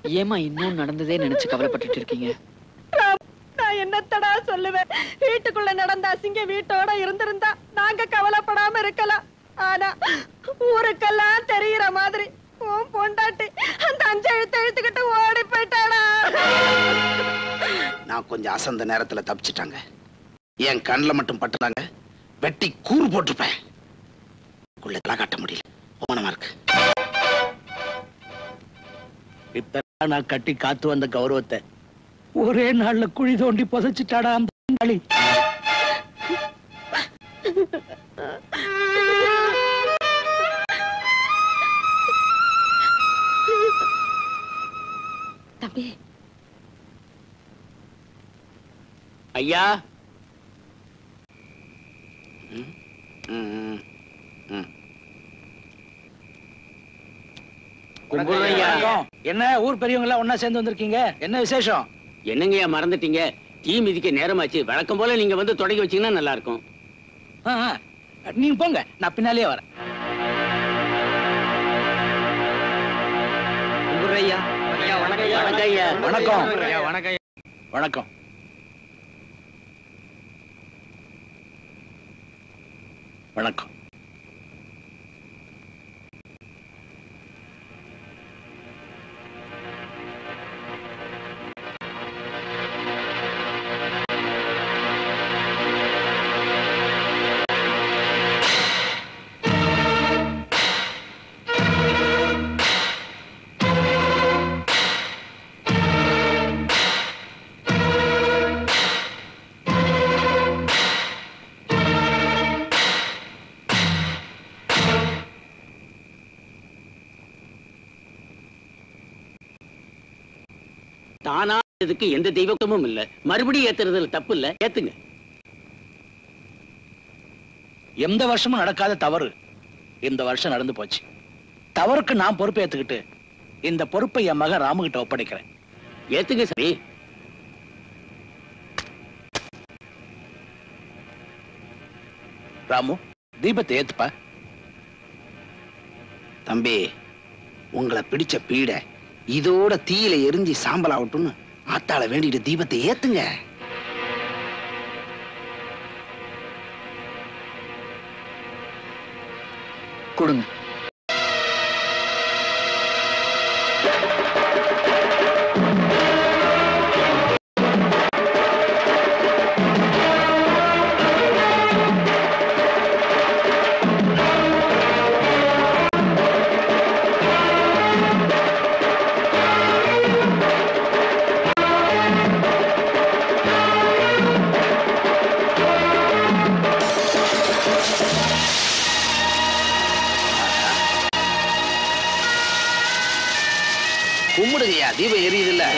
ஏமா இன்னும் நடந்ததே நினைச்சு கவலைப்பட்டுட்டு இருக்கீங்க நான் என்னத்தடா சொல்லுவேன் வீட்டுக்குள்ள நடந்த அசிங்க வீட்டோட இருந்திருந்தா நாங்க கவலைப்படாம இருக்கலாம் ஆனா ஊருக்கெல்லாம் தெரியற மாதிரி உன் பொண்டாட்டி அந்த அஞ்சு எழுத்து எழுத்துக்கிட்டு ஓடி போயிட்டாடா நான் கொஞ்சம் அசந்த நேரத்துல தப்பிச்சிட்டாங்க என் கண்ணில் மட்டும் பட்டுறாங்க வெட்டி கூறு போட்டிருப்பேன் குள்ள காட்ட முடியல ஓனமா இருக்கு இப்பதான் நான் கட்டி காத்து வந்த கௌரவத்தை ஒரே நாள்ல குழி தோண்டி புதைச்சிட்டாடா அந்த பங்காளி. தம்பி ஐயா ம், ம், ம். கும்பிடுறேன் ஐயா வணக்கம். என்ன ஊர் பெரியவங்க எல்லாம் ஒண்ணா சேர்ந்து வந்திருக்கீங்க என்ன விசேஷம் என்னங்கய்யா மறந்துட்டீங்க டீ மிதிக்க நேரமாச்சு வழக்கம் போல நீங்க வந்து தொடங்கி வச்சீங்கன்னா நல்லா இருக்கும் ஆ, ஆ. நீங்க போங்க நான் பின்னாலேயே வரேன் கும்பிடுறையா வணக்கம் ஐயா வணக்கம் வணக்கம் வணக்கம் தானா இதுக்கு எந்த தெய்வமும் இல்ல மறுபடியும் ஏத்துறதுல தப்பு இல்ல ஏத்துங்க எந்த வருஷமும் நடக்காத தவறு இந்த வருஷம் நடந்து போச்சு தவறுக்கு நான் பொறுப்பை ஏத்துக்கிட்டு இந்த பொறுப்பை என் மகன் ராமுகிட்ட ஒப்படைக்கிறேன் ஏத்துங்க சரி ராமு தீபத்தை ஏத்துப்பா தம்பி உங்களை பிடிச்ச பீடை இதோட தீயில எரிஞ்சு சாம்பல் ஆகட்டும்னு ஆத்தாள வேண்டிட்டு தீபத்தை ஏத்துங்க கொடுங்க கும்பிடுங்கய்யா தீபம் எரியுது இல்ல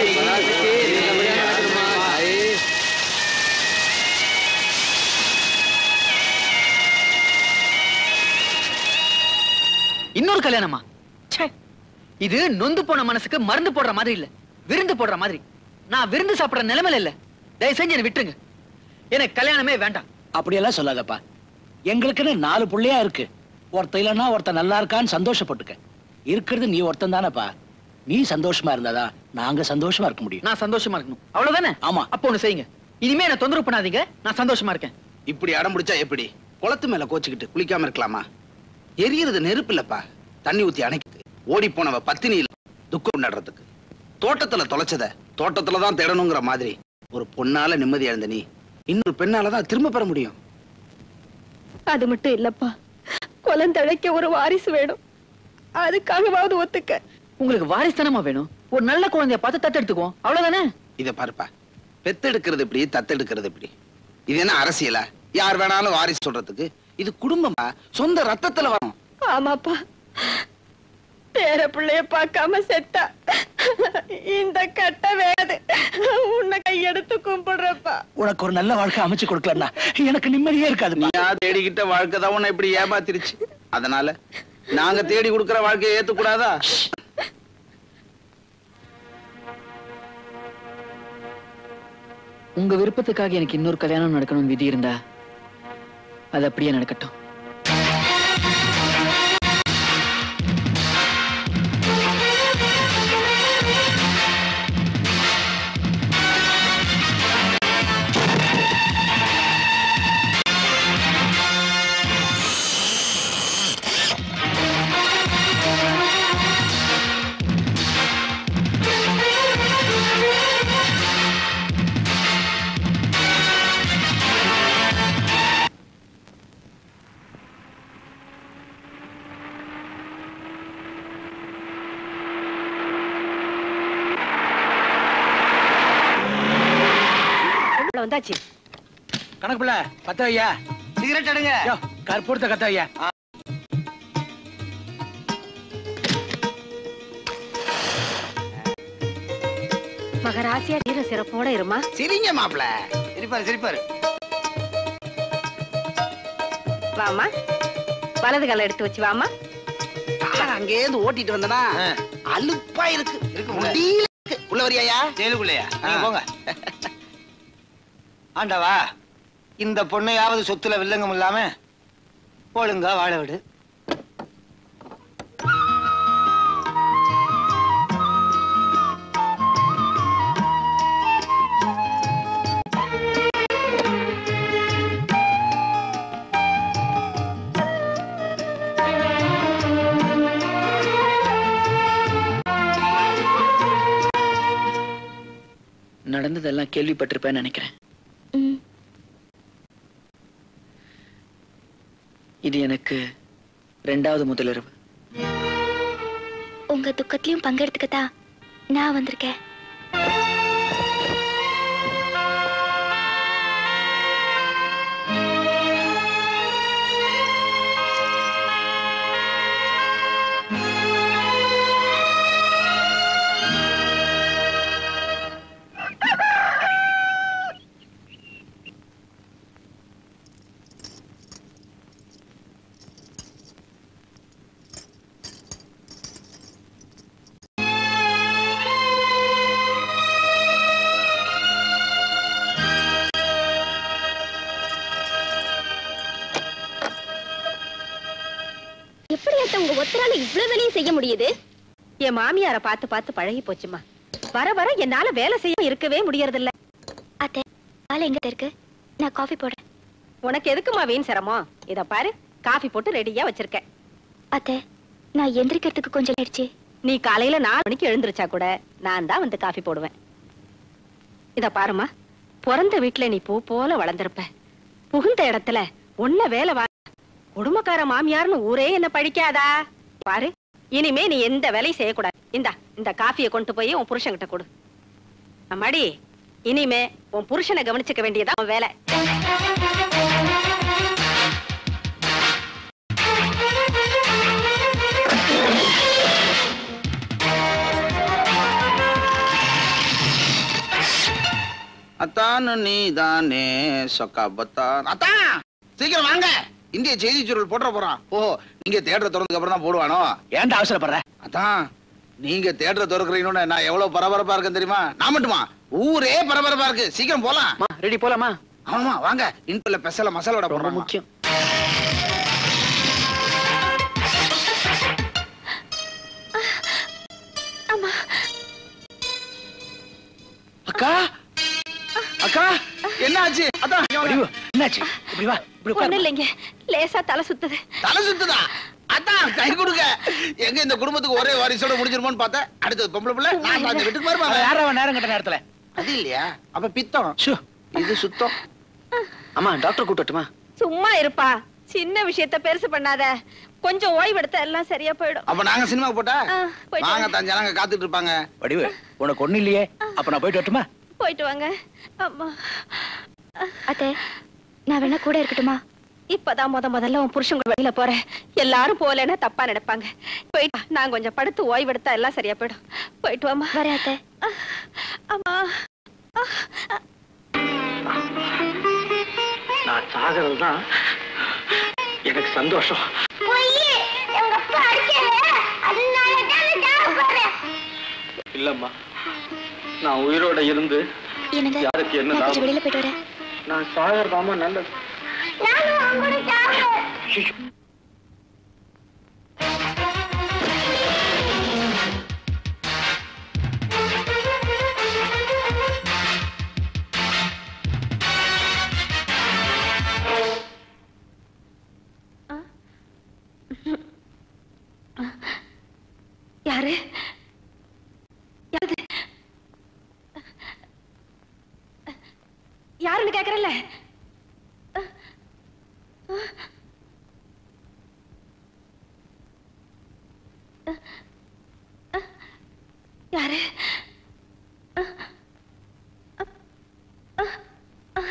இன்னொரு கல்யாணமா ச்சே இது நொந்து போன மனசுக்கு மருந்து போடுற மாதிரி இல்ல விருந்து போடுற மாதிரி நான் விருந்து சாப்பிடுற நிலைமையில இல்ல தயவு செஞ்சு என்னை விட்டுருங்க எனக்கு கல்யாணமே வேண்டாம் அப்படியெல்லாம் சொல்லாதப்பா எங்களுக்குன்னு நாலு புள்ளையா இருக்கு ஒருத்த இல்லைன்னா ஒருத்த நல்லா இருக்கான்னு சந்தோஷப்பட்டுக்க இருக்கிறது நீ ஒருத்தன் தானப்பா நீ சந்தோஷமா இருந்தாதான் நாங்க சந்தோஷமா இருக்க முடியும் நான் சந்தோஷமா இருக்கணும் அவ்வளவுதானே ஆமா. அப்போ ஒண்ணு செய்யுங்க இனிமே என்ன தொந்தரவு பண்ணாதீங்க நான் சந்தோஷமா இருக்கேன் இப்படி அடம் பிடிச்சா எப்படி குளத்து மேல கோச்சுக்கிட்டு குளிக்காம இருக்கலாமா எரியறது நெருப்பு இல்லப்பா தண்ணி ஊத்தி அணைக்குது ஓடி போனவ பத்தினி இல்ல துக்கம் கொண்டாடுறதுக்கு தோட்டத்துல தொலைச்சத தோட்டத்துல தான் தேடணுங்கிற மாதிரி ஒரு பொண்ணால நிம்மதி இழந்த நீ இன்னொரு பெண்ணால தான் திரும்ப பெற முடியும் அது மட்டும் இல்லப்பா குலந்தழைக்க ஒரு வாரிசு வேணும் அதுக்காகவாவது ஒத்துக்க உங்களுக்கு வாரிசுத்தனமா வேணும் ஒரு நல்ல குழந்தைய பார்த்து தத்தெடுத்துக்குவோம் அவ்வளவுதானே இத பாருப்பா பெத்தெடுக்கிறது எப்படி தத்தெடுக்கிறது எப்படி இது என்ன அரசியலா யார் வேணாலும் வாரிசு சொல்றதுக்கு இது குடும்பமா சொந்த ரத்தத்துல வரும் ஆமாப்பா பேர பிள்ளைய பார்க்காம செத்தா இந்த கட்ட வேது உன்னை கையெடுத்து கும்பிடுறப்பா உனக்கு ஒரு நல்ல வாழ்க்கை அமைச்சு கொடுக்கலன்னா எனக்கு நிம்மதியே இருக்காது நீயா தேடிக்கிட்ட வாழ்க்கை தான் உன்னை இப்படி ஏமாத்திருச்சு அதனால நாங்க தேடி கொடுக்கிற வாழ்க்கையை ஏத்துக்கூடாதா உங்க விருப்பத்துக்காக எனக்கு இன்னொரு கல்யாணம் நடக்கணும்னு விதி இருந்தா அது அப்படியே நடக்கட்டும் வந்தாச்சு கணக்கு பிள்ளை பத்த ஐயா சிகரெட் எடுங்க யோ, கற்பூரத்தை கத்த ஐயா மகராசியா வீர சிறப்போட இருமா சிரிங்க மாப்பிள சிரிப்பாரு சிரிப்பாரு வாமா வலது கால எடுத்து வச்சு வாமா கார் அங்கேருந்து ஓட்டிட்டு வந்தனா அலுப்பா இருக்கு இருக்கு முடியல இருக்கு. உள்ள வரியாயா ஜெயிலுக்குள்ளையா நீங்க போங்க ஆண்டவா இந்த பொண்ணையாவது சொத்துல வில்லங்கம் இல்லாம ஒழுங்கா வாழ விடு நடந்ததெல்லாம் கேள்விப்பட்டிருப்பேன்னு நினைக்கிறேன் இது எனக்கு ரெண்டாவது முதலிரவு உங்க துக்கத்திலயும் பங்கெடுத்துக்கத்தான் நான் வந்திருக்கேன் எப்படி அத்தை உங்க ஒத்தரால இவ்வளவு வேலையும் செய்ய முடியுது என் மாமியார பார்த்து பார்த்து பழகி போச்சுமா வர வர என்னால வேலை செய்ய இருக்கவே முடியறதில்ல அத்தை ஆள் எங்க இருக்கு நான் காஃபி போடுறேன் உனக்கு எதுக்குமா வீண் சிரமம் இத பாரு காஃபி போட்டு ரெடியா வச்சிருக்கேன் அத்தை நான் எந்திரிக்கிறதுக்கு கொஞ்சம் ஆயிடுச்சு நீ காலையில நாலு மணிக்கு எழுந்திருச்சா கூட நான் தான் வந்து காஃபி போடுவேன் இத பாருமா பிறந்த வீட்டுல நீ பூ போல வளர்ந்திருப்ப புகுந்த இடத்துல உன்ன வேலை வா குடும்பக்கார மாமியார்னு ஊரே என்ன படிக்காதா பாரு இனிமே நீ எந்த வேலையும் செய்யக்கூடாது இந்தா இந்த காஃபியை கொண்டு போய் உன் புருஷன்கிட்ட கொடு அம்மாடி இனிமே உன் புருஷனை கவனிச்சுக்க வேண்டியதா உன் வேலை அத்தானு நீ தானே சொக்கா பத்தான் அத்தான் சீக்கிரம் வாங்க இந்திய செய்தி சுருள் போட்டுற போறான் ஓ நீங்க தேட்டரை திறந்ததுக்கு அப்புறம் தான் போடுவானோ ஏன்டா அவசரப்படுற அதான் நீங்க தேட்டரை திறக்கிறீங்கன்னு நான் எவ்வளவு பரபரப்பா இருக்கேன் தெரியுமா நான் மட்டுமா ஊரே பரபரப்பா இருக்கு சீக்கிரம் போலாம் ரெடி போலாமா ஆமா வாங்க இன்பில் பெசல மசாலோட ரொம்ப போடுறோம் முக்கியம் அக்கா அக்கா என்ன ஆச்சு அதான் இங்க வாங்க. வடிவு, என்னாச்சு இப்படி வா இப்படி ஒண்ணு உட்காரு. இல்லைங்க லேசா தலை சுத்துது தலை சுத்துதா அதான் கை கொடுங்க எங்க இந்த குடும்பத்துக்கு ஒரே வாரிசோட முடிஞ்சிருமோன்னு பார்த்தேன் அடுத்தது பொம்பளை பிள்ளை நான் அந்த வீட்டுக்கு அவன் வருவாங்க யாரா அவன் நேரம் கட்ட நேரத்துல அது இல்லையா அப்ப பித்தம் ஷூ, இது சுத்தம் அம்மா டாக்டர் கூட்டட்டுமா சும்மா இருப்பா சின்ன விஷயத்த பெருசு பண்ணாத கொஞ்சம் ஓய்வெடுத்தா எல்லாம் சரியா போயிடும் அப்ப நாங்க சினிமா போட்டா ஆ, போயிட்டு வாங்க வாங்க. தான் ஜனங்க காத்துட்டு இருப்பாங்க வடிவு உனக்கு ஒண்ணு இல்லையே அப்ப நான் போயிட்டு வரட்டுமா போயிட்டு வாங்க அம்மா அத்தை நான் வேணா கூட இருக்கட்டுமா இப்பதான் முத முதல்ல உன் புருஷன் கூட வெளியில போறேன் எல்லாரும் போகலைன்னா தப்பா நினைப்பாங்க போயிட்டு வா. நான் கொஞ்சம் படுத்து ஓய்வெடுத்தா எல்லாம் சரியா போயிடும் போயிட்டு வாமா வரேன் அத்தை அம்மா நான் சாகிறது தான் எனக்கு சந்தோஷம் இல்லம்மா நான் உயிரோட இருந்து என்னங்க யாருக்கு என்ன நான் கொஞ்சம் லாபம்? வெளியில போயிட்டு வரேன் நான் சாகிறதாமா நல்லது யாரு யாரு யாருன்னு கேக்குறல்ல யாரு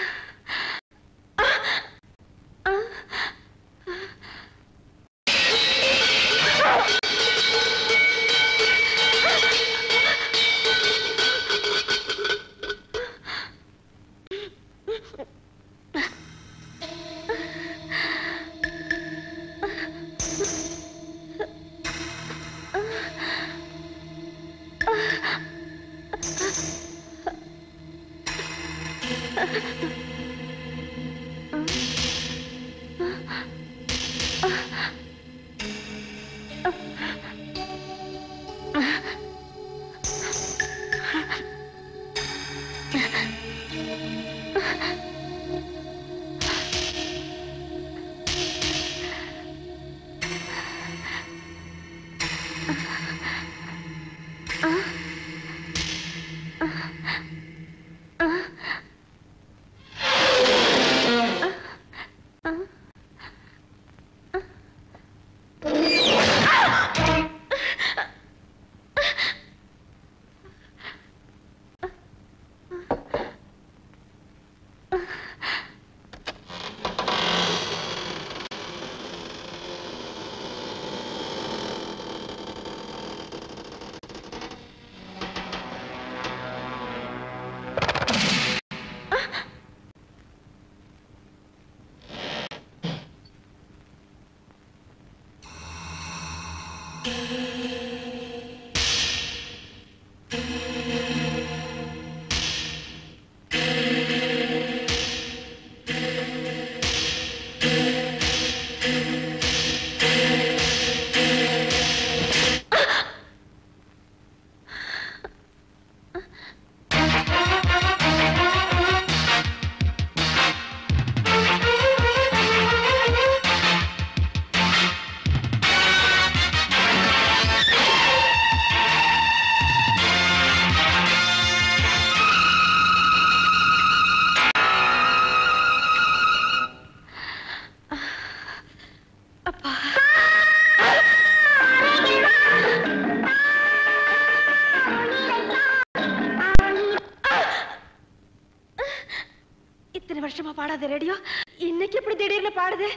இத்தனை வருஷமா பாடாத ரேடியோ இன்னைக்கு எப்படி திடீர்னு பாடுது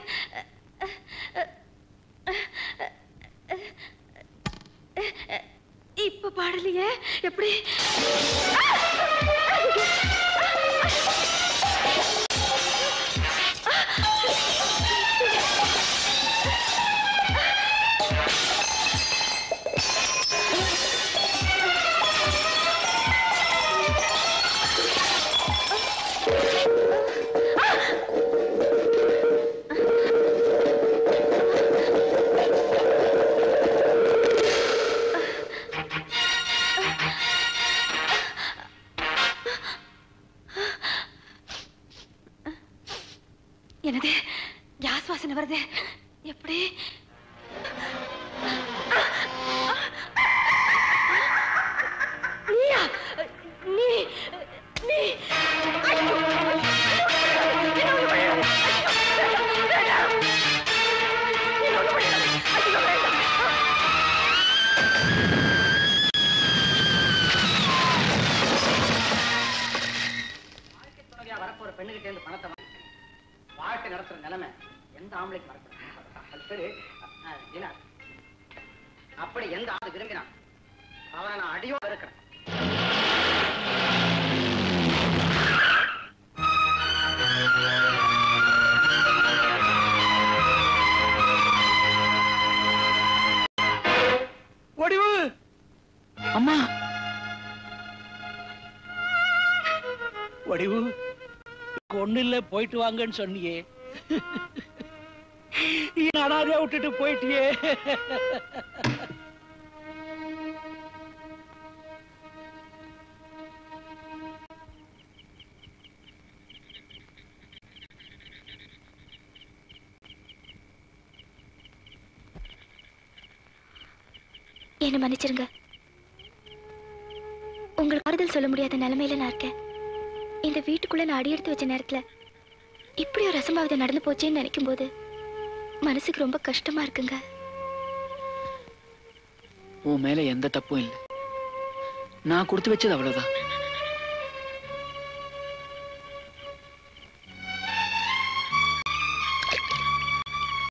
இப்ப பாடலையே எப்படி என்னது கேஸ் வாசனை வருது எப்படி நீயா நீ நீ ஐயோ! என்ன ஒண்ணு பண்ணிடாத! ஐயோ! வேண்டாம்! என்ன ஒண்ணு பண்ணிடாத! ஐயோ, வேண்டாம்! வரப்போற பெண்ணுகிட்ட இருந்து பணத்தை வாங்கி வாழ்க்கை நடத்துற நிலைமை எந்த ஆம்பளைக்கு வரக்கூடாது அது சரி ஆ, ஜீனா, அப்படி எந்த ஆள் விரும்பினான் அவனை நான் அடியோட இருக்கிறேன் வடிவு அம்மா வடிவு ஒண்ணு இல்ல போயிட்டு வாங்கன்னு சொன்னியே நீ அனாதையா விட்டுட்டு போயிட்டியே என்ன மன்னிச்சிருங்க உங்களுக்கு ஆறுதல் சொல்ல முடியாத நிலைமையில நான் இருக்கேன் இந்த வீட்டுக்குள்ள நான் அடி எடுத்து வச்ச நேரத்துல இப்படி ஒரு அசம்பாவிதம் நடந்து போச்சேன்னு நினைக்கும் போது மனசுக்கு ரொம்ப கஷ்டமா இருக்குங்க உன் மேல எந்த தப்பும் இல்லை நான் கொடுத்து வச்சது அவ்வளவுதான்